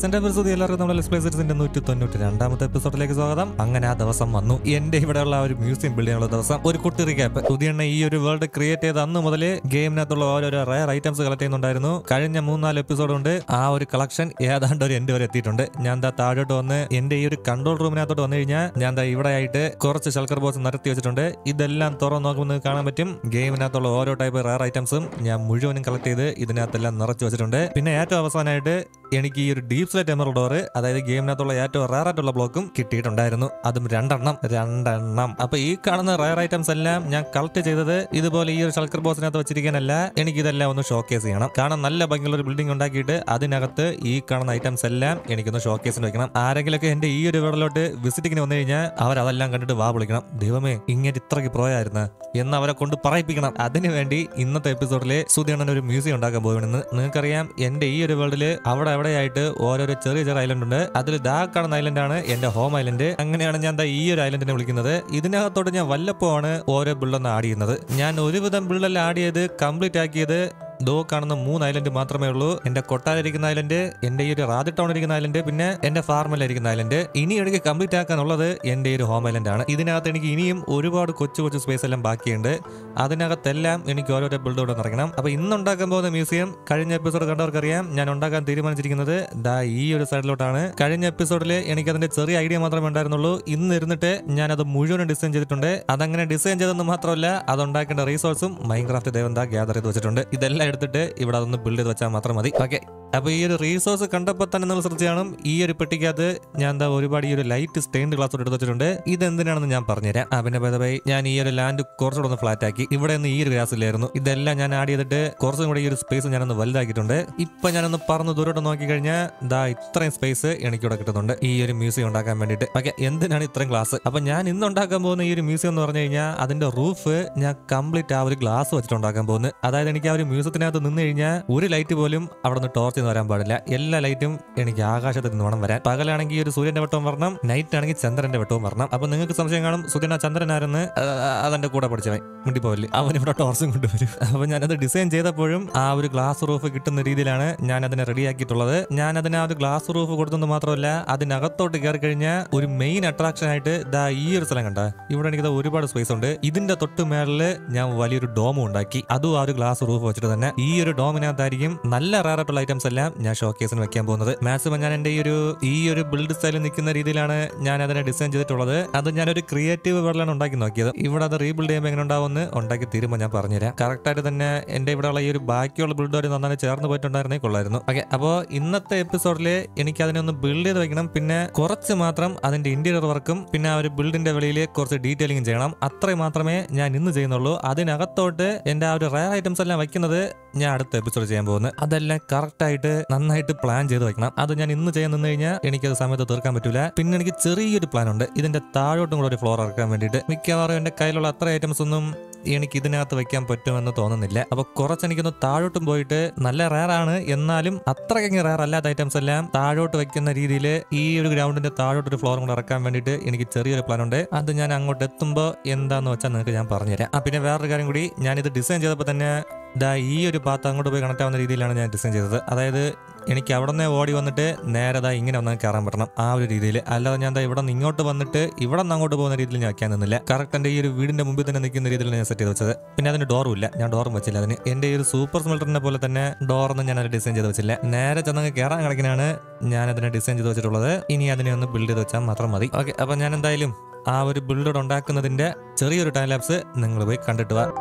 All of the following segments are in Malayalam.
ഗൈസ് എന്റെ പരിസ്ഥിതി എല്ലാവർക്കും നമ്മുടെ ലെസ്പ്ലേസിന്റെ നൂറ്റി തൊണ്ണൂറ്റി രണ്ടാമത്തെ എപ്പിസോഡിലേക്ക് സ്വാഗതം അങ്ങനെ ആ ദിവസം വന്നു എന്റെ ഇവിടെയുള്ള ആ ഒരു മ്യൂസിയം ബിൽഡ് ചെയ്യാനുള്ള ദിവസം ഒരു കുട്ടി റീക്യാപ്പ് പുതിയ ഈ ഒരു വേൾഡ് ക്രിയേറ്റ് ചെയ്ത അന്ന് മുതൽ ഗെയിമിനകത്തുള്ള ഓരോരോ റയർ ഐറ്റംസ് കളക്ട് ചെയ്യുന്നുണ്ടായിരുന്നു കഴിഞ്ഞ മൂന്നാല് എപ്പിസോഡ് ഉണ്ട് ആ ഒരു കളക്ഷൻ ഏതാണ്ട് ഒരു എൻഡ് വരെ എത്തിയിട്ടുണ്ട് ഞാൻ ദാ താഴോട്ട് വന്ന് എന്റെ ഈ ഒരു കൺട്രോൾ റൂമിനകത്തോട്ട് വന്നു കഴിഞ്ഞാൽ ഞാൻ ദാ ഇവിടെ ആയിട്ട് കുറച്ച് ശൽക്കർ ബോക്സ് നിരത്തി വെച്ചിട്ടുണ്ട് ഇതെല്ലാം തുറന്ന് നോക്കുമ്പോൾ നിങ്ങൾക്ക് കാണാൻ പറ്റും ഗെയിമിനകത്തുള്ള ഓരോ ടൈപ്പ് റയർ ഐറ്റംസും ഞാൻ മുഴുവനും കളക്ട് ചെയ്ത് ഇതിനകത്തെല്ലാം നിറച്ചു വെച്ചിട്ടുണ്ട് പിന്നെ ഏറ്റവും അവസാനമായിട്ട് എനിക്ക് ഈ ഒരു ഡീപ് സ്ലെറ്റ് എമറൽ ഡോർ അതായത് ഗെയിമിനകത്തുള്ള ഏറ്റവും റയർ ആയിട്ടുള്ള ബ്ലോക്കും കിട്ടിയിട്ടുണ്ടായിരുന്നു അതും രണ്ടെണ്ണം രണ്ടെണ്ണം അപ്പൊ ഈ കാണുന്ന റയർ ഐറ്റംസ് എല്ലാം ഞാൻ കളക്ട് ചെയ്തത് ഇതുപോലെ ഈ ഒരു ഷൾക്കർ ബോക്സിനകത്ത് വെച്ചിരിക്കാനല്ല എനിക്ക് ഇതെല്ലാം ഒന്ന് ഷോക്കേസ് ചെയ്യണം കാരണം നല്ല ഭംഗിയുള്ള ഒരു ബിൽഡിംഗ് ഉണ്ടാക്കിയിട്ട് അതിനകത്ത് ഈ കാണുന്ന ഐറ്റംസ് എല്ലാം എനിക്കൊന്ന് ഷോക്കേസിന് വെക്കണം ആരെങ്കിലൊക്കെ എന്റെ ഈ ഒരു വീടിലോട്ട് വിസിറ്റിങ്ങിന് വന്നു കഴിഞ്ഞാൽ അവർ അതെല്ലാം കണ്ടിട്ട് വാ വിളിക്കണം ദൈവമേ ഇങ്ങനെ ഇത്രയ്ക്ക് പ്രോയായിരുന്നു എന്ന് അവരെ കൊണ്ട് പറയിപ്പിക്കണം അതിനുവേണ്ടി ഇന്നത്തെ എപ്പിസോഡിലെ സുധിയണ്ണൻ ഒരു മ്യൂസിയം ഉണ്ടാക്കാൻ പോകുമെന്ന് നിങ്ങൾക്കറിയാം എന്റെ ഈ ഒരു വേൾഡിൽ അവിടെ എവിടെയായിട്ട് ഓരോരോ ചെറിയ ചെറിയ ഐലൻഡ് ഉണ്ട് അതിൽ ദാ കാണുന്ന ഐലൻഡ് ആണ് എന്റെ ഹോം ഐലൻഡ് അങ്ങനെയാണ് ഞാൻ ദാ ഈ ഒരു ഐലൻഡിനെ വിളിക്കുന്നത് ഇതിനകത്തോട്ട് ഞാൻ വല്ലപ്പോഴാണ് ഓരോ ബിൽഡൊന്ന് ആഡ് ചെയ്യുന്നത് ഞാൻ ഒരുവിധം ബിൽഡെല്ലാം ആഡ് ചെയ്ത് കംപ്ലീറ്റ് ആക്കിയത് ദോ കാണുന്ന മൂന്ന് ഐലൻഡ് മാത്രമേ ഉള്ളൂ എന്റെ കൊട്ടാരിരിക്കുന്ന ഐലൻഡ് എന്റെ ഈ ഒരു റാജ ടൗൺ ഇരിക്കുന്ന ഐലൻഡ് പിന്നെ എന്റെ ഫാർമിലിരിക്കുന്ന ഐലൻഡ് ഇനി എനിക്ക് കംപ്ലീറ്റ് ആക്കാനുള്ളത് എന്റെ ഈ ഒരു ഹോം ഐലൻഡ് ആണ് ഇതിനകത്ത് എനിക്ക് ഇനിയും ഒരുപാട് കൊച്ചു കൊച്ചു സ്പേസ് എല്ലാം ബാക്കിയുണ്ട് അതിനകത്തെല്ലാം എനിക്ക് ഓരോരോ ബിൽഡോടെ നിറയ്ക്കണം അപ്പൊ ഇന്ന് ഉണ്ടാക്കാൻ പോകുന്ന മ്യൂസിയം കഴിഞ്ഞ എപ്പിസോഡ് കണ്ടവർക്കറിയാം ഞാൻ ഉണ്ടാക്കാൻ തീരുമാനിച്ചിരിക്കുന്നത് ദാ ഈ ഒരു സൈഡിലോട്ടാണ് കഴിഞ്ഞ എപ്പിസോഡിൽ എനിക്ക് അതിന്റെ ചെറിയ ഐഡിയ മാത്രമേ ഉണ്ടായിരുന്നുള്ളൂ ഇന്ന് ഇരുന്നിട്ട് ഞാൻ അത് മുഴുവൻ ഡിസൈൻ ചെയ്തിട്ടുണ്ട് അതങ്ങനെ ഡിസൈൻ ചെയ്തെന്ന് മാത്രമല്ല അത് ഉണ്ടാക്കേണ്ട റീസോഴ്സും മൈൻക്രാഫ്റ്റ് ദേവൻ ദാ ഗ്യാദർ ചെയ്ത് വെച്ചിട്ടുണ്ട് ഇതെല്ലാം എടുത്തിട്ട് ഇവിടെ അതൊന്ന് ബിൽഡ് ചെയ്ത് വെച്ചാൽ മാത്രം മതി ഓക്കെ അപ്പൊ ഈ ഒരു റീസോഴ്സ് കണ്ടപ്പോൾ തന്നെ നിങ്ങൾ ശ്രദ്ധിച്ചാണ് ഈ ഒരു പെട്ടിക്കകത്ത് ഞാൻ എന്താ ഒരുപാട് ഈ ഒരു ലൈറ്റ് സ്റ്റെയിൻഡ് ഗ്ലാസ് എടുത്ത് വെച്ചിട്ടുണ്ട് ഇത് എന്തിനാണെന്ന് ഞാൻ പറഞ്ഞുതരാം ആ പിന്നെ ബൈ ഞാൻ ഈ ഒരു ലാൻഡ് കുറച്ചുകൂടെ ഒന്ന് ഫ്ലാറ്റ് ആക്കി ഇവിടെ നിന്ന് ഈ ഒരു ഗ്രാസ് ഇല്ലായിരുന്നു ഇതെല്ലാം ഞാൻ ആഡ് ചെയ്തിട്ട് കുറച്ചും കൂടെ ഈ ഒരു സ്പേസ് ഞാനൊന്ന് വലുതാക്കിയിട്ടുണ്ട് ഇപ്പൊ ഞാനൊന്ന് പറന്ന് ദൂരോട്ട് നോക്കി കഴിഞ്ഞാൽ ദാ ഇത്രയും സ്പേസ് എനിക്കിവിടെ കിട്ടുന്നുണ്ട് ഈ ഒരു മ്യൂസിയം ഉണ്ടാക്കാൻ വേണ്ടിയിട്ട് ഓക്കെ എന്തിനാണ് ഇത്രയും ഗ്ലാസ് അപ്പൊ ഞാൻ ഇന്ന് ഉണ്ടാക്കാൻ പോകുന്ന ഈ ഒരു മ്യൂസിയം എന്ന് പറഞ്ഞു കഴിഞ്ഞാൽ അതിന്റെ റൂഫ് ഞാൻ കംപ്ലീറ്റ് ആ ഒരു ഗ്ലാസ് വെച്ചിട്ട് ഉണ്ടാക്കാൻ പോകുന്നത് അതായത് എനിക്ക് ആ ഒരു മ്യൂസിയത്തിനകത്ത് നിന്ന് കഴിഞ്ഞാൽ ഒരു ലൈറ്റ് പോലും അവിടെ നിന്ന് ടോർച്ച് നിന്ന് വരാൻ പാടില്ല എല്ലാ ലൈറ്റും എനിക്ക് ആകാശത്ത് നിന്ന് വേണം വരാൻ പകലാണെങ്കിൽ ഒരു സൂര്യന്റെ വെട്ടവും വരണം നൈറ്റ് ആണെങ്കിൽ ചന്ദ്രന്റെ വെട്ടവും വരണം അപ്പൊ നിങ്ങൾക്ക് സംശയം കാണും സൂര്യൻ ആ ചന്ദ്രനാരെന്ന് അതെന്റെ കൂടെ പഠിച്ചവൻ മിണ്ടിപ്പോവില്ലേ അവൻ ഇവിടെ ടോർച്ചും കൊണ്ടുവരും അപ്പൊ ഞാനത് ഡിസൈൻ ചെയ്തപ്പോഴും ആ ഒരു ഗ്ലാസ് റൂഫ് കിട്ടുന്ന രീതിയിലാണ് ഞാൻ അതിനെ റെഡിയാക്കിയിട്ടുള്ളത് ഞാൻ അതിന് ആ ഒരു ഗ്ലാസ് റൂഫ് കൊടുത്തെന്ന് മാത്രമല്ല അതിനകത്തോട്ട് കയറി കഴിഞ്ഞാൽ ഒരു മെയിൻ അട്രാക്ഷൻ ആയിട്ട് ദാ ഈ ഒരു സ്ഥലം കണ്ട ഇവിടെ എനിക്ക് ദാ ഒരുപാട് സ്പേസ് ഉണ്ട് ഇതിന്റെ തൊട്ട് മേളില് ഞാൻ വലിയൊരു ഡോമും ഉണ്ടാക്കി അതും ആ ഒരു ഗ്ലാസ് റൂഫ് വെച്ചിട്ട് തന്നെ ഈ ഒരു ഡോമിനകത്തായിരിക്കും നല്ല റയർ ആയിട്ടുള്ള ഐറ്റംസ് എല്ലാം ഞാൻ ഷോക്കേസിന് വെക്കാൻ പോകുന്നത് മാക്സിമം ഞാൻ എന്റെ ഈ ഒരു ഈ ഒരു ബിൽഡ് സ്റ്റൈലിൽ നിൽക്കുന്ന രീതിയിലാണ് ഞാൻ അതിനെ ഡിസൈൻ ചെയ്തിട്ടുള്ളത് അത് ഞാനൊരു ക്രിയേറ്റീവ് വേർഡിലാണ് ഉണ്ടാക്കി നോക്കിയത് ഇവിടെ അത് റീബിൽഡ് ചെയ്യുമ്പോൾ എങ്ങനെ ഉണ്ടാവുമെന്ന് ഉണ്ടാക്കി തീരുമ്പോൾ ഞാൻ പറഞ്ഞുതരാം കറക്റ്റ് ആയിട്ട് തന്നെ എന്റെ ഇവിടെയുള്ള ഈ ഒരു ബാക്കിയുള്ള ബിൽഡോര് നന്നായി ചേർന്ന് പോയിട്ടുണ്ടായിരുന്നേ കൊള്ളായിരുന്നു ഓക്കെ അപ്പോൾ ഇന്നത്തെ എപ്പിസോഡിൽ എനിക്ക് അതിനെ ഒന്ന് ബിൽഡ് ചെയ്ത് വെക്കണം പിന്നെ കുറച്ച് മാത്രം അതിന്റെ ഇന്റീരിയർ വർക്കും പിന്നെ ആ ഒരു ബിൽഡിന്റെ വെളിയിൽ കുറച്ച് ഡീറ്റെയിലിംഗ് ചെയ്യണം അത്രയും മാത്രമേ ഞാൻ ഇന്ന് ചെയ്യുന്നുള്ളൂ അതിനകത്തോട്ട് എന്റെ ആ ഒരു റയർ ഐറ്റംസ് എല്ലാം വെക്കുന്നത് ഞാൻ അടുത്ത എപ്പിസോഡ് ചെയ്യാൻ പോകുന്നത് അതെല്ലാം കറക്റ്റ് ആയിട്ട് നന്നായിട്ട് പ്ലാൻ ചെയ്ത് വെക്കണം അത് ഞാൻ ഇന്ന് ചെയ്യാൻ നിന്ന് കഴിഞ്ഞാൽ എനിക്കത് സമയത്ത് തീർക്കാൻ പറ്റില്ല പിന്നെ എനിക്ക് ചെറിയൊരു പ്ലാൻ ഉണ്ട് ഇതിന്റെ താഴോട്ടും കൂടെ ഒരു ഫ്ലോർ ഇറക്കാൻ വേണ്ടിയിട്ട് മിക്കവാറും എന്റെ കയ്യിലുള്ള അത്ര ഐറ്റംസ് ഒന്നും എനിക്ക് ഇതിനകത്ത് വെക്കാൻ പറ്റുമെന്ന് തോന്നുന്നില്ല അപ്പൊ കുറച്ച് എനിക്കൊന്ന് താഴോട്ടും പോയിട്ട് നല്ല റയർ ആണ് എന്നാലും അത്രയ്ക്ക് റയർ അല്ലാത്ത ഐറ്റംസ് എല്ലാം താഴോട്ട് വെക്കുന്ന രീതിയിൽ ഈ ഒരു ഗ്രൗണ്ടിന്റെ താഴോട്ട് ഒരു ഫ്ലോർ കൂടെ ഇറക്കാൻ വേണ്ടിയിട്ട് എനിക്ക് ചെറിയൊരു പ്ലാൻ ഉണ്ട് അത് ഞാൻ അങ്ങോട്ട് എത്തുമ്പോൾ എന്താന്ന് വെച്ചാൽ നിങ്ങൾക്ക് ഞാൻ പറഞ്ഞുതരാം ആ പിന്നെ വേറൊരു കാര്യം കൂടി ഞാൻ ഇത് ഡിസൈൻ ചെയ്തപ്പോൾ തന്നെ ദാ ഈ ഒരു പാത്ത് അങ്ങോട്ട് പോയി കണക്ട് ആവുന്ന രീതിയിലാണ് ഞാൻ ഡിസൈൻ ചെയ്തത് അതായത് എനിക്ക് അവിടെ നിന്ന് ഓടി വന്നിട്ട് നേരെ ദാ ഇങ്ങനെ വന്നാൽ കയറാൻ പറ്റണം ആ ഒരു രീതിയിൽ അല്ലാതെ ഞാൻ ദാ ഇവിടെ നിന്ന് ഇങ്ങോട്ട് വന്നിട്ട് ഇവിടെ നിന്ന് അങ്ങോട്ട് പോകുന്ന രീതിയിൽ ഞാൻ വയ്ക്കാൻ നിന്നില്ല കറക്റ്റ് എൻ്റെ ഈ ഒരു വീടിന്റെ മുമ്പിൽ തന്നെ നിൽക്കുന്ന രീതിയിൽ ഞാൻ സെറ്റ് ചെയ്ത് വെച്ചത് പിന്നെ അതിന് ഡോറും ഇല്ല ഞാൻ ഡോറും വെച്ചില്ല അതിന് എൻ്റെ ഈ ഒരു സൂപ്പർ സ്മെൽറ്ററിനെ പോലെ തന്നെ ഡോറൊന്നും ഞാൻ അത് ഡിസൈൻ ചെയ്ത് വെച്ചില്ല നേരെ ചെന്നങ്ങ് കയറാൻ കണക്കിനാണ് ഞാൻ അതിനെ ഡിസൈൻ ചെയ്ത് വെച്ചിട്ടുള്ളത് ഇനി അതിനെ ഒന്ന് ബിൽഡ് ചെയ്ത് വെച്ചാൽ മാത്രം മതി ഓക്കെ അപ്പം ഞാൻ എന്തായാലും ആ ഒരു ബിൽഡർ ഉണ്ടാക്കുന്നതിന്റെ ചെറിയൊരു ടൈം ലാപ്സ് നിങ്ങൾ പോയി കണ്ടിട്ട് വാ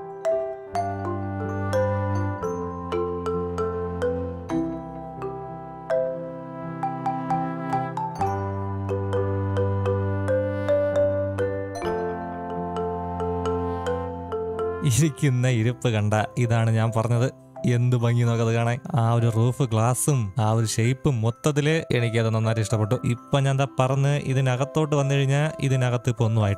ഇരിക്കുന്ന ഇരിപ്പ് കണ്ട ഇതാണ് ഞാൻ പറഞ്ഞത് എന്ത് ഭംഗി നോക്കത് കാണാൻ ആ ഒരു റൂഫ് ഗ്ലാസും ആ ഒരു ഷേപ്പും മൊത്തത്തില് എനിക്കത് നന്നായിട്ട് ഇഷ്ടപ്പെട്ടു ഇപ്പൊ ഞാൻ എന്താ പറന്ന് ഇതിനകത്തോട്ട് വന്നു കഴിഞ്ഞാൽ ഇതിനകത്ത് ഇപ്പൊ ഒന്നും ആയിട്ടില്ല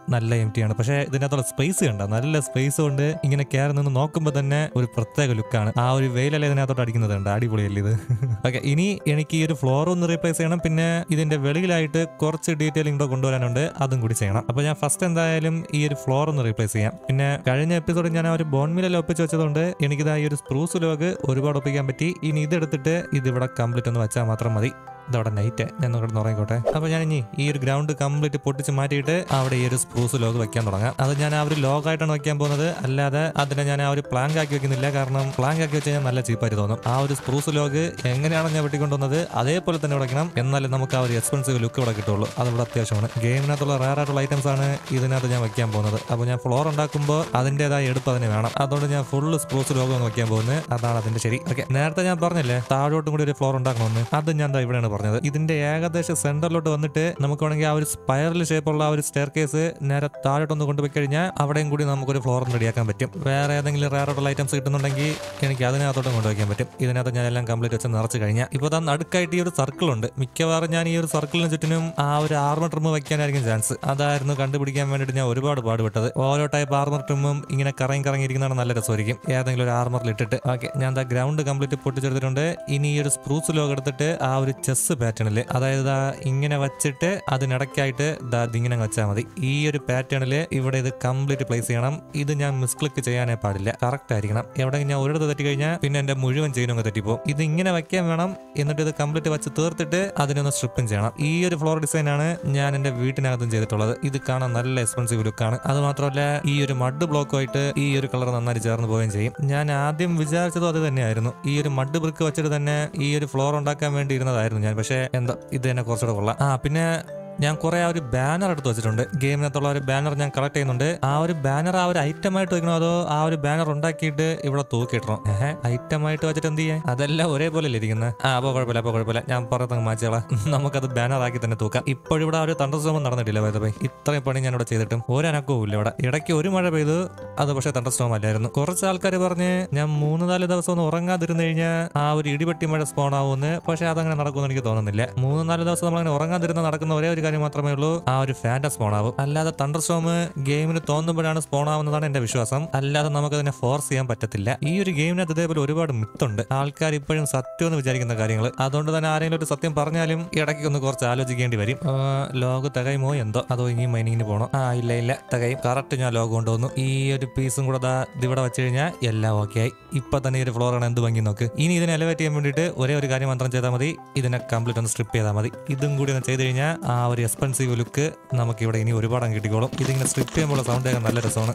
നല്ല എം ടി ആണ് പക്ഷേ ഇതിനകത്തുള്ള സ്പേസ് കണ്ട നല്ല സ്പേസ് കൊണ്ട് ഇങ്ങനെ കയറി നിന്ന് നോക്കുമ്പോൾ തന്നെ ഒരു പ്രത്യേക ലുക്കാണ് ആ ഒരു വെയിലല്ലേ ഇതിനകത്തോട്ട് അടിക്കുന്നത് കണ്ട അടിപൊളിയല്ലേ ഇത് ഓക്കെ ഇനി എനിക്ക് ഈ ഒരു ഫ്ലോർ ഒന്ന് റീപ്ലേസ് ചെയ്യണം പിന്നെ ഇതിന്റെ വെളിയിലായിട്ട് കുറച്ച് ഡീറ്റെയിലിംഗ് കൂടെ കൊണ്ടുവരാനുണ്ട് അതും കൂടി ചെയ്യണം അപ്പൊ ഞാൻ ഫസ്റ്റ് എന്തായാലും ഈ ഒരു ഫ്ലോർ ഒന്ന് റീപ്ലേസ് ചെയ്യാം പിന്നെ കഴിഞ്ഞ എപ്പിസോഡിൽ ഞാൻ ആ ഒരു ബോൺമിലെല്ലാം ഒപ്പിച്ച് വെച്ചതുകൊണ്ട് എനിക്കിതാ ഈ ഒരു സ്പ്രൂസ് ലോഗ് ഒരുപാട് ഒപ്പിക്കാൻ പറ്റി ഇനി ഇതെടുത്തിട്ട് ഇതിവിടെ കംപ്ലീറ്റ് ഒന്ന് വെച്ചാൽ മാത്രം മതി ഇതവിടെ നൈറ്റ് ഞാൻ നോക്കിട്ട് ഉറങ്ങിക്കോട്ടെ അപ്പൊ ഞാൻ ഇനി ഈ ഒരു ഗ്രൗണ്ട് കംപ്ലീറ്റ് പൊട്ടിച്ച് മാറ്റിയിട്ട് അവിടെ ഈ ഒരു സ്പ്രൂസ് ലോഗ് വെക്കാൻ തുടങ്ങാം അത് ഞാൻ ആ ഒരു ലോഗായിട്ടാണ് വെക്കാൻ പോകുന്നത് അല്ലാതെ അതിനെ ഞാൻ ആ ഒരു പ്ലാങ്ക് ആക്കി വെക്കുന്നില്ല കാരണം പ്ലാങ്ക് ആക്കി വെച്ച് കഴിഞ്ഞാൽ നല്ല ചീപ്പായിട്ട് തോന്നും ആ ഒരു സ്പ്രൂസ് ലോഗ് എങ്ങനെയാണ് ഞാൻ വെട്ടിക്കൊണ്ടുവന്നത് അതേപോലെ തന്നെ വെക്കണം എന്നാലും നമുക്ക് ആ ഒരു എക്സ്പെൻസീവ് ലുക്ക് ഇവിടെ കിട്ടുള്ളൂ അത് ഇവിടെ അത്യാവശ്യമാണ് ഗെയിമിനകത്തുള്ള റയർ ആയിട്ടുള്ള ഐറ്റംസ് ആണ് ഇതിനകത്ത് ഞാൻ വെക്കാൻ പോകുന്നത് അപ്പോൾ ഞാൻ ഫ്ലോർ ഉണ്ടാക്കുമ്പോൾ അതിൻ്റെതായ എടുപ്പ് അതിന് വേണം അതുകൊണ്ട് ഞാൻ ഫുള്ള് സ്പ്രൂസ് ലോഗോ ഒന്ന് വെക്കാൻ പോകുന്നത് അതാണ് അതിന്റെ ശരി ഓക്കെ നേരത്തെ ഞാൻ പറഞ്ഞില്ലേ താഴോട്ടും കൂടി ഒരു ഫ്ലോർ ഉണ്ടാക്കണമെന്ന് അത് ഞാൻ ദാ ഇവിടെയാണ് പറഞ്ഞത് ഇതിന്റെ ഏകദേശം സെന്ററിലോട്ട് വന്നിട്ട് നമുക്ക് വേണമെങ്കിൽ ആ ഒരു സ്പൈറൽ ഷേപ്പുള്ള ആ ഒരു സ്റ്റെയർ കേസ് നേരെ താഴോട്ടൊന്ന് കൊണ്ടുപോയി കഴിഞ്ഞാൽ അവിടെയും കൂടി നമുക്കൊരു ഫ്ലോർ റെഡിയാക്കാൻ പറ്റും വേറെ ഏതെങ്കിലും റയർ ആയിട്ടുള്ള ഐറ്റംസ് കിട്ടുന്നുണ്ടെങ്കിൽ എനിക്ക് അതിനകത്തോട്ടും കൊണ്ടുവയ്ക്കാൻ പറ്റും ഇതിനകത്ത് ഞാൻ എല്ലാം കംപ്ലീറ്റ് വെച്ച് നിറച്ച് കഴിഞ്ഞാൽ ഇപ്പോൾ താ നടുക്കായിട്ട് ഈ ഒരു സർക്കിൾ ഉണ്ട് മിക്കവാറും ഞാൻ ഈ ഒരു സർക്കിളിന് ചുറ്റിനും ആ ഒരു ആർമർ ട്രിം വെക്കാനായിരിക്കും ചാൻസ് അതായിരുന്നു കണ്ടുപിടിക്കാൻ വേണ്ടിയിട്ട് ഞാൻ ഒരുപാട് പാടുപെട്ടത് ഓരോ ടൈപ്പ് ആർമർ ട്രിമ്മും ഇങ്ങനെ കറങ്ങി കറങ്ങി ഇരിക്കുന്നതാണ് നല്ല രസമായിരിക്കും ഏതെങ്കിലും ഒരു ആർമറിൽ ഇട്ടിട്ട് ഓക്കെ ഞാൻ ദാ ഗ്രൗണ്ട് കംപ്ലീറ്റ് പൊട്ടിച്ചെടുത്തിട്ടുണ്ട് ഇനി ഈ ഒരു സ്പ്രൂസ് ലോഗ് എടുത്തിട്ട് ആ ഒരു ചെസ് പാറ്റേണിൽ അതായത് ദാ ഇങ്ങനെ വെച്ചിട്ട് അതിനിടയ്ക്കായിട്ട് ദാ ഇതിങ്ങനെ വെച്ചാൽ മതി ഈ ഒരു പാറ്റേണിൽ ഇവിടെ ഇത് കംപ്ലീറ്റ് പ്ലേസ് ചെയ്യണം ഇത് ഞാൻ മിസ്ക്ലിക്ക് ചെയ്യാനേ പാടില്ല കറക്റ്റ് ആയിരിക്കണം എവിടെ ഞാൻ ഒരിടത്ത് തെറ്റി കഴിഞ്ഞാൽ പിന്നെ എന്റെ മുഴുവൻ ചെയിനും അങ്ങ് തെറ്റിപ്പോ ഇത് ഇങ്ങനെ വെക്കാൻ വേണം എന്നിട്ട് ഇത് കംപ്ലീറ്റ് വെച്ച് തീർത്തിട്ട് അതിനൊന്ന് സ്ട്രിപ്പും ചെയ്യണം ഈ ഒരു ഫ്ലോർ ഡിസൈൻ ആണ് ഞാൻ എന്റെ വീട്ടിനകത്തും ചെയ്തിട്ടുള്ളത് ഇത് കാണാൻ നല്ല എക്സ്പെൻസീവ് ലുക്കാണ് അത് മാത്രമല്ല ഈ ഒരു മഡ് ബ്ലോക്കുമായിട്ട് ഈ ഒരു കളർ നന്നായി ചേർന്ന് പോവുകയും ചെയ്യും ഞാൻ ആദ്യം വിചാരിച്ചതും അത് തന്നെയായിരുന്നു ഈ ഒരു മഡ് ബ്രിക്ക് വെച്ചിട്ട് തന്നെ ഈ ഒരു ഫ്ലോർ ഉണ്ടാക്കാൻ വേണ്ടി ഇരുന്നതായിരുന്നു ഞാൻ പക്ഷേ എന്താ ഇത് തന്നെ കുറച്ചുകൂടെ കൊള്ളാം ആ പിന്നെ ഞാൻ കുറെ ആ ഒരു ബാനർ എടുത്ത് വെച്ചിട്ടുണ്ട് ഗെയിമിനകത്തുള്ള ഒരു ബാനർ ഞാൻ കളക്ട് ചെയ്യുന്നുണ്ട് ആ ഒരു ബാനർ ആ ഒരു ഐറ്റം ആയിട്ട് വെക്കണോ അതോ ആ ഒരു ബാനർ ഉണ്ടാക്കിയിട്ട് ഇവിടെ തൂക്കിയിടണം ഏഹ് ഐറ്റം ആയിട്ട് വെച്ചിട്ട് എന്ത് ചെയ്യാൻ അതെല്ലാം ഒരേപോലെ അല്ലേ ഇരിക്കുന്നത് ആ അപ്പോൾ കുഴപ്പമില്ല അപ്പോൾ കുഴപ്പമില്ല ഞാൻ പറഞ്ഞത് മാറ്റിയോളാം നമുക്കത് ബാനർ ആക്കി തന്നെ തൂക്കാം ഇപ്പോഴിവിടെ ആ ഒരു തണ്ടർസ്റ്റോം നടന്നിട്ടില്ല വൈദബൈ ഇത്രയും പണി ഞാൻ ഇവിടെ ചെയ്തിട്ടും ഒരനക്കവും ഇല്ല ഇവിടെ ഇടയ്ക്ക് ഒരു മഴ പെയ്തു അത് പക്ഷേ തണ്ടർസ്റ്റോം അല്ലായിരുന്നു കുറച്ച് ആൾക്കാർ പറഞ്ഞ് ഞാൻ മൂന്ന് നാല് ദിവസം ഒന്ന് ഉറങ്ങാതിരുന്നു കഴിഞ്ഞാൽ ആ ഒരു ഇടിപെട്ടി മഴ സ്പോൺ ആവുമെന്ന് പക്ഷേ അതങ്ങനെ നടക്കുമെന്ന് എനിക്ക് തോന്നുന്നില്ല മൂന്ന് നാല് ദിവസം നമ്മളങ്ങനെ ഉറങ്ങാതിരുന്ന നടക്കുന്ന ഒരേ ഒരു കാര്യം മാത്രമേ ഉള്ളൂ ആ ഒരു ഫാൻറ്റ സ്പോൺ ആവും അല്ലാതെ തണ്ടർ സ്റ്റോം ഗെയിമിന് തോന്നുമ്പോഴാണ് സ്പോൺ ആവുന്നതാണ് എന്റെ വിശ്വാസം അല്ലാതെ നമുക്ക് അതിനെ ഫോഴ്സ് ചെയ്യാൻ പറ്റത്തില്ല ഈ ഒരു ഗെയിമിനകത്ത് ഇതേപോലെ ഒരുപാട് മിത്തുണ്ട് ആൾക്കാർ ഇപ്പോഴും സത്യം എന്ന് വിചാരിക്കുന്ന കാര്യങ്ങൾ അതുകൊണ്ട് തന്നെ ആരെങ്കിലും ഒരു സത്യം പറഞ്ഞാലും ഇടയ്ക്ക് ഒന്ന് കുറച്ച് ആലോചിക്കേണ്ടി വരും ആ, ലോഗ് തികയുമോ എന്തോ അതോ ഇനി മൈനിങ്ങിന് പോകണോ ആ ഇല്ല ഇല്ല തികയും കറക്റ്റ് ഞാൻ ലോഗ് കൊണ്ടുവന്നു ഈ ഒരു പീസും കൂടെ ദാ ഇതിവിടെ വെച്ച് കഴിഞ്ഞാൽ എല്ലാം ഓക്കെ ആയി ഇപ്പൊ തന്നെ ഈ ഒരു ഫ്ലോറാണ് എന്ത് ഭംഗി നോക്ക് ഇനി ഇതിനെ എലവേറ്റ് ചെയ്യാൻ വേണ്ടിയിട്ട് ഒരേ ഒരു കാര്യം മാത്രം ചെയ്താൽ മതി ഇതിനെ കംപ്ലീറ്റ് ഒന്ന് സ്ട്രിപ്പ് ചെയ്താൽ മതി ഇതും കൂടി ഒന്ന് ചെയ്ത് കഴിഞ്ഞാൽ ആ ഒരു എക്സ്പെൻസീവ് ലുക്ക് നമുക്ക് ഇവിടെ ഇനി ഒരുപാട് അങ്ങ് കിട്ടിക്കോളും ഇതിങ്ങനെ സ്ട്രിപ്പ് ചെയ്യുമ്പോൾ സൗണ്ട് കേൾക്കാൻ നല്ല രസമാണ്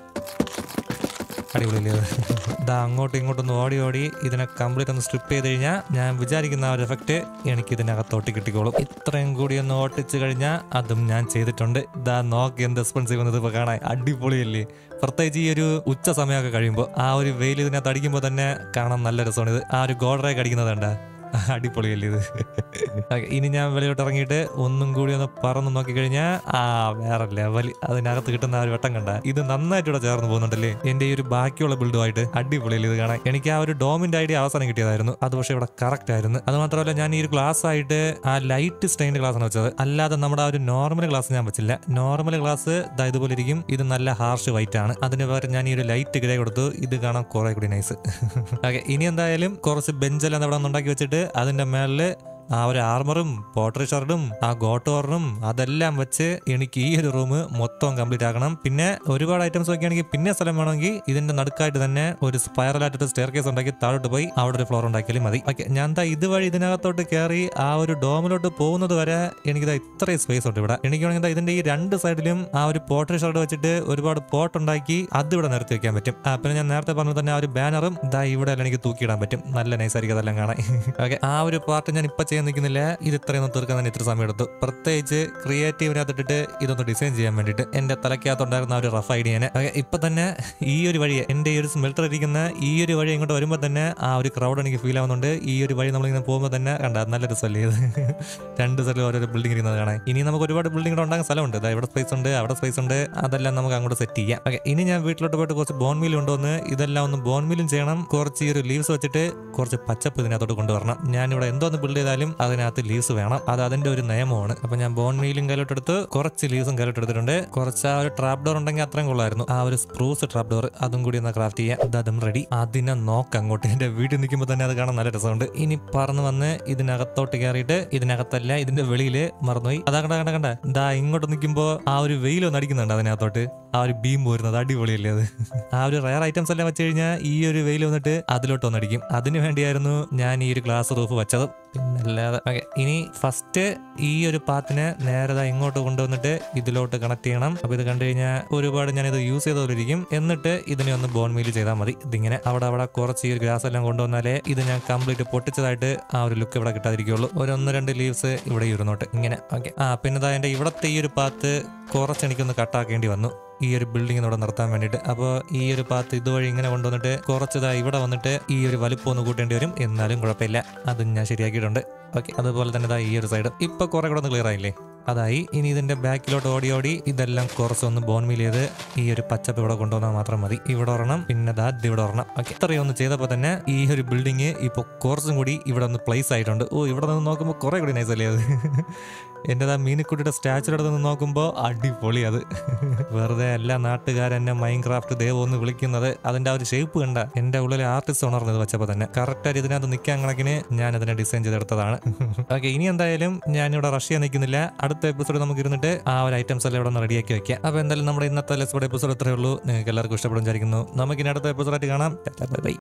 അടിപൊളിയല്ലേ അത്? ദാ അങ്ങോട്ടും ഇങ്ങോട്ടും ഒന്ന് ഓടി ഓടി ഇതിനെ കംപ്ലീറ്റ് ഒന്ന് സ്ട്രിപ്പ് ചെയ്ത് കഴിഞ്ഞാൽ ഞാൻ വിചാരിക്കുന്ന ആ ഒരു എഫക്റ്റ് എനിക്ക് ഇതിനകത്തോട്ട് കിട്ടിക്കോളും ഇത്രയും കൂടി ഒന്ന് ഓട്ടിച്ച് കഴിഞ്ഞാൽ അതും ഞാൻ ചെയ്തിട്ടുണ്ട് ദാ നോക്കി എന്ത് എക്സ്പെൻസീവ് എന്നത് ഇപ്പൊ കാണാൻ അടിപൊളിയല്ലേ പ്രത്യേകിച്ച് ഈ ഒരു ഉച്ച സമയമൊക്കെ കഴിയുമ്പോൾ ആ ഒരു വെയിൽ ഇതിനകത്ത് അടിക്കുമ്പോൾ തന്നെ കാണാൻ നല്ല രസമാണ് ഇത് ആ ഒരു ഗോഡറൊക്കെ അടിക്കുന്നത് കണ്ട അടിപൊളിയല്ലേ ഇത് Okay, ഇനി ഞാൻ വെളിയോട്ട് ഇറങ്ങിയിട്ട് ഒന്നും കൂടി ഒന്ന് പറന്ന് നോക്കിക്കഴിഞ്ഞാൽ ആ വേറെ ലെവൽ അതിനകത്ത് കിട്ടുന്ന ആ ഒരു വട്ടം കണ്ട ഇത് നന്നായിട്ട് ഇവിടെ ചേർന്ന് പോകുന്നുണ്ടല്ലേ എന്റെ ഈ ഒരു ബാക്കിയുള്ള ബിൽഡുമായിട്ട് അടിപൊളിയല്ലേ ഇത് കാണാൻ എനിക്ക് ആ ഒരു ഡോമിന്റെ ഐഡിയ അവസാനം കിട്ടിയതായിരുന്നു അത് പക്ഷേ ഇവിടെ കറക്റ്റ് ആയിരുന്നു അത് മാത്രമല്ല ഞാൻ ഈ ഒരു ഗ്ലാസ് ആയിട്ട് ആ ലൈറ്റ് സ്റ്റൈൻഡ് ഗ്ലാസ് ആണ് വെച്ചത് അല്ലാതെ നമ്മുടെ ആ ഒരു നോർമൽ ഗ്ലാസ് ഞാൻ വെച്ചില്ല നോർമൽ ഗ്ലാസ് ദാ ഇതുപോലെ ഇരിക്കും ഇത് നല്ല ഹാർഷ് വൈറ്റ് ആണ് അതിന് പകരം ഞാൻ ഈ ഒരു ലൈറ്റ് ഗ്രേ കൊടുത്തു ഇത് കാണാൻ കുറെ കൂടി നൈസ് ഓക്കെ ഇനി എന്തായാലും കുറച്ച് ബെഞ്ചെല്ലാം അവിടെ നിന്ന് ഉണ്ടാക്കി വെച്ചിട്ട് അതിന്റെ മേളില് ആ ഒരു ആർമറും പോട്ടറി ഷർട്ടും ആ ഗോട്ടോറിനും അതെല്ലാം വെച്ച് എനിക്ക് ഈ ഒരു റൂം മൊത്തം കംപ്ലീറ്റ് ആക്കണം പിന്നെ ഒരുപാട് ഐറ്റംസ് വെക്കുകയാണെങ്കിൽ പിന്നെ സ്ഥലം വേണമെങ്കിൽ ഇതിന്റെ നടുക്കായിട്ട് തന്നെ ഒരു സ്പൈറൽ ആയിട്ട് സ്റ്റെയർ കേസ് ഉണ്ടാക്കി താഴോട്ട് പോയി അവിടെ ഒരു ഫ്ലോർ ഉണ്ടാക്കിയാലും മതി ഓക്കെ ഞാൻ ദാ ഇതുവഴി ഇതിനകത്തോട്ട് കയറി ആ ഒരു ഡോമിലോട്ട് പോകുന്നത് വരെ എനിക്കിതാ ഇത്രയും സ്പേസ് ഉണ്ട് ഇവിടെ എനിക്ക് വേണമെങ്കിൽ ദാ ഇതിന്റെ ഈ രണ്ട് സൈഡിലും ആ ഒരു പോട്ടറി ഷർട്ട് വെച്ചിട്ട് ഒരുപാട് പോട്ട് ഉണ്ടാക്കി അത് ഇവിടെ നിരത്തി വെക്കാൻ പറ്റും ആ പിന്നെ ഞാൻ നേരത്തെ പറഞ്ഞ തന്നെ ആ ഒരു ബാനറും ദാ ഇവിടെ എല്ലാം എനിക്ക് തൂക്കിയിടാൻ പറ്റും നല്ല നൈസായിരിക്കും അതെല്ലാം കാണാൻ ഓക്കെ ആ ഒരു പാർട്ട് ഞാൻ ഇപ്പൊ ചെയ്യാൻ നിൽക്കുന്നില്ല ഇത് ഇത്രയും ഒന്ന് തീർക്കാൻ തന്നെ ഇത്ര സമയം എടുത്തു പ്രത്യേകിച്ച് ക്രിയേറ്റീവിനകത്തിട്ടിട്ട് ഇതൊന്ന് ഡിസൈൻ ചെയ്യാൻ വേണ്ടിയിട്ട് എന്റെ തലയ്ക്കകത്തുണ്ടായിരുന്ന ആ ഒരു റഫ് ഐഡിയനെ ഓക്കെ ഇപ്പൊ തന്നെ ഈ ഒരു വഴി എന്റെ ഈ ഒരു സ്മെൽട്ടർ ഇരിക്കുന്ന ഈ ഒരു വഴി ഇങ്ങോട്ട് വരുമ്പോൾ തന്നെ ആ ഒരു ക്രൗഡ് എനിക്ക് ഫീൽ ആവുന്നുണ്ട് ഈ ഒരു വഴി നമ്മളിങ്ങനെ പോകുമ്പോൾ തന്നെ കണ്ട നല്ല രസമല്ലേ ഇത് രണ്ട് സൈഡിൽ ഓരോ ബിൽഡിംഗ് ഇരിക്കുന്നത് കാണാൻ ഇനി നമുക്ക് ഒരുപാട് ബിൽഡിംഗ് ഉണ്ടാകാൻ സ്ഥലമുണ്ട് ദാ ഇവിടെ സ്പേസ് ഉണ്ട് അവിടെ സ്പേസ് ഉണ്ട് അതെല്ലാം നമുക്ക് അങ്ങോട്ട് സെറ്റ് ചെയ്യാം ഓക്കെ ഇനി ഞാൻ വീട്ടിലോട്ട് പോയിട്ട് കുറച്ച് ബോൺ മീൽ കൊണ്ടുവന്ന് ഇതെല്ലാം ഒന്ന് ബോൺ മീലും ചെയ്യണം കുറച്ച് ഈ ഒരു ലീവ്സ് വെച്ചിട്ട് കുറച്ച് പച്ചപ്പ് ഇതിനകത്തോട്ട് കൊണ്ടുവരണം ഞാനിവിടെ എന്തോന്ന് ബിൽഡ് ചെയ്താലും എന്തായാലും അതിനകത്ത് ലീവ്സ് വേണം അത് അതിന്റെ ഒരു നിയമമാണ് അപ്പൊ ഞാൻ ബോൺ മീലും കയ്യിലോട്ടെടുത്ത് കുറച്ച് ലീവ്സും കയ്യിലോട്ടെടുത്തിട്ടുണ്ട് കുറച്ച് ആ ഒരു ട്രാപ്പ് ഡോർ ഉണ്ടെങ്കിൽ അത്രയും കൊള്ളായിരുന്നു ആ ഒരു സ്പ്രൂസ് ട്രാപ്പ് ഡോർ അതും കൂടി ഒന്ന് ക്രാഫ്റ്റ് ചെയ്യാം ഇത് അതും റെഡി അതിനെ നോക്ക് അങ്ങോട്ട് എന്റെ വീട്ടിൽ നിൽക്കുമ്പോൾ തന്നെ അത് കാണാൻ നല്ല രസമുണ്ട് ഇനി പറന്ന് വന്ന് ഇതിനകത്തോട്ട് കയറിയിട്ട് ഇതിനകത്തല്ല ഇതിന്റെ വെളിയില് മറന്നുപോയി അതാ കണ്ട കണ്ട കണ്ട ദാ ഇങ്ങോട്ട് നിൽക്കുമ്പോ ആ ഒരു വെയിലൊന്ന് അടിക്കുന്നുണ്ട് അതിനകത്തോട്ട് ആ ഒരു ബീം പോരുന്നത് അടിപൊളിയല്ലേ അത് ആ ഒരു റയർ ഐറ്റംസ് എല്ലാം വെച്ച് കഴിഞ്ഞാൽ ഈ ഒരു വെയിൽ വന്നിട്ട് അതിലോട്ട് ഒന്നടിക്കും അതിന് വേണ്ടിയായിരുന്നു ഞാൻ ഈ ഒരു ഗ്ലാസ് റൂഫ് വെച്ചത് പിന്നല്ലാതെ ഓക്കെ ഇനി ഫസ്റ്റ് ഈ ഒരു പാത്തിനെ നേരെ ദാ ഇങ്ങോട്ട് കൊണ്ടുവന്നിട്ട് ഇതിലോട്ട് കണക്ട് ചെയ്യണം അപ്പൊ ഇത് കണ്ടു കഴിഞ്ഞാൽ ഒരുപാട് ഞാൻ ഇത് യൂസ് ചെയ്ത പോലെ ഇരിക്കും എന്നിട്ട് ഇതിനെ ഒന്ന് ബോൺ മീൽ ചെയ്താൽ മതി ഇതിങ്ങനെ അവിടെ അവിടെ കുറച്ച് ഈ ഒരു ഗ്ലാസ് എല്ലാം കൊണ്ടുവന്നാലേ ഇത് ഞാൻ കംപ്ലീറ്റ് പൊട്ടിച്ചതായിട്ട് ആ ഒരു ലുക്ക് ഇവിടെ കിട്ടാതിരിക്കുള്ളൂ ഒരു ഒന്ന് രണ്ട് ലീവ്സ് ഇവിടെ ഇരുന്നോട്ട് ഇങ്ങനെ ഓക്കെ ആ പിന്നെ ദാ എൻ്റെ ഇവിടത്തെ ഈ ഒരു പാത്ത് കുറച്ച് എനിക്കൊന്ന് കട്ടാക്കേണ്ടി വന്നു ഈ ഒരു ബിൽഡിംഗ് ഇവിടെ നിർത്താൻ വേണ്ടിയിട്ട് അപ്പോൾ ഈ ഒരു പാത്ത് ഇതുവഴി ഇങ്ങനെ കൊണ്ടുവന്നിട്ട് കുറച്ചതാ ഇവിടെ വന്നിട്ട് ഈ ഒരു വലുപ്പം ഒന്ന് കൂട്ടേണ്ടി വരും എന്നാലും കുഴപ്പമില്ല അതും ഞാൻ ശരിയാക്കിയിട്ടുണ്ട് ഓക്കെ അതുപോലെ തന്നെ ദാ ഈ ഒരു സൈഡ് ഇപ്പൊ കുറെ കൂടെ ഒന്ന് ക്ലിയർ ആയില്ലേ അതായി ഇനി ഇതിന്റെ ബാക്കിലോട്ട് ഓടി ഓടി ഇതെല്ലാം കുറച്ചൊന്ന് ബോൺമീൽ ചെയ്ത് ഈ ഒരു പച്ചപ്പ് ഇവിടെ കൊണ്ടുവന്നാൽ മാത്രം മതി ഇവിടെ ഒരെണ്ണം പിന്നെ ദാ ഇത് ഇവിടെ ഒരെണ്ണം ഓക്കെ ഇത്രയും ഒന്ന് ചെയ്തപ്പോൾ തന്നെ ഈ ഒരു ബിൽഡിംഗ് ഇപ്പോൾ കുറച്ചും കൂടി ഇവിടെ ഒന്ന് പ്ലേസ് ആയിട്ടുണ്ട് ഓ ഇവിടെ നിന്ന് നോക്കുമ്പോൾ കുറെ കൂടി നൈസ് അല്ലേ അത് എൻ്റെ ആ മീനിക്കുട്ടിയുടെ സ്റ്റാച്ചുർ എടുത്ത് നിന്ന് നോക്കുമ്പോൾ അടിപൊളി അത് വെറുതെ എല്ലാ നാട്ടുകാരെന്നെ മൈൻ ക്രാഫ്റ്റ് ദൈവം ഒന്ന് വിളിക്കുന്നത് അതിന്റെ ആ ഒരു ഷേപ്പ് കണ്ട എൻ്റെ ഉള്ളിലെ ആർട്ടിസ്റ്റ് ഉണർന്നത് വെച്ചപ്പോൾ തന്നെ കറക്റ്റായിട്ട് ഇതിനകത്ത് നിൽക്കാൻ കണക്കിന് ഞാൻ അതിനെ ഡിസൈൻ ചെയ്തെടുത്തതാണ് ഓക്കെ ഇനി എന്തായാലും ഞാനിവിടെ റഷ്യ നിൽക്കുന്നില്ല അടുത്ത എപ്പിസോഡ് നമുക്ക് ഇരുന്നിട്ട് ആ ഒരു ഐറ്റംസ് എല്ലാം ഇവിടെ ഒന്ന് റെഡിയാക്കി വെക്കാം അപ്പോൾ എന്തായാലും നമ്മുടെ ഇന്നത്തെ ലെസ്ബോഡ് എപ്പിസോഡ് ഇത്രയേ ഉള്ളൂ നിങ്ങൾക്ക് എല്ലാവർക്കും ഇഷ്ടപ്പെടും വിചാരിക്കുന്നു നമുക്ക് ഇനി അടുത്ത എപ്പിസോഡായിട്ട് കാണാം ബൈ ബൈ